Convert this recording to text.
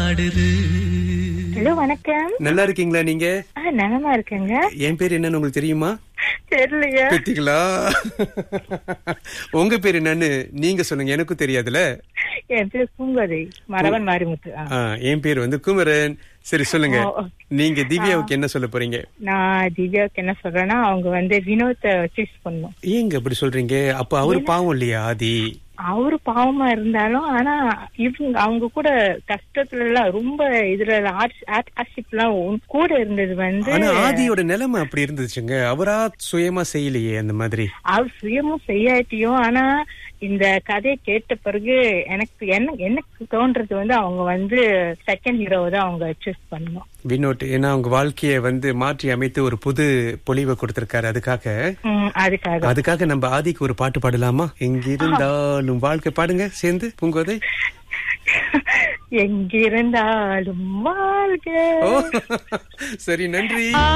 பாடுது ஹலோ வணக்கம் நல்லா இருக்கீங்களா நீங்க ஆ நலமா இருக்கேங்க என் பேர் என்னன்னு உங்களுக்கு தெரியுமா தெரியலையா பெத்திங்களா உங்க பேர் என்னன்னு நீங்க சொல்லுங்க எனக்கும் தெரியாதுல என் பேர் பூங்கதை மரவன் மாரிமுத்து ஆ. ஆ, என் பேர் வந்து குமரன் சரி சொல்லுங்க ஓ, ஓ. நீங்க திவ்யாவுக்கு என்ன சொல்ல போறீங்க நான் திவ்யாவுக்கு என்ன சொல்றேன்னா அவங்க வந்து வினோத்தை சூஸ் பண்ணும் ஏங்க அப்படி சொல்றீங்க அப்ப அவரு பாவம் இல்லையா ஆதி அவரு பாவமா இருந்தாலும் ஆனா இவங்க அவங்க கூட கஷ்டத்துல எல்லாம் ரொம்ப இதுல ஆர்ட்ஷிப் எல்லாம் உன் கூட இருந்தது வந்து ஆனா ஆதியோட நிலைமை அப்படி இருந்துச்சுங்க அவரா சுயமா செய்யலையே அந்த மாதிரி அவர் சுயமும் செய்யாட்டியும் ஆனா இந்த கதையை கேட்ட பிறகு எனக்கு என்ன எனக்கு தோன்றது வந்து அவங்க வந்து செகண்ட் ஹீரோவை தான் அவங்க சூஸ் பண்ணணும் வினோட் ஏன்னா அவங்க வாழ்க்கைய வந்து மாற்றி அமைத்து ஒரு புது பொலிவை கொடுத்திருக்காரு அதுக்காக உம், அதுக்காக அதுக்காக நம்ம ஆதிக்கு ஒரு பாட்டு பாடலாமா எங்கிருந்தாலும் வாழ்க்கை பாடுங்க சேர்ந்து பூங்கோதை எங்கிருந்தாலும் வாழ்க ஓ சரி நன்றி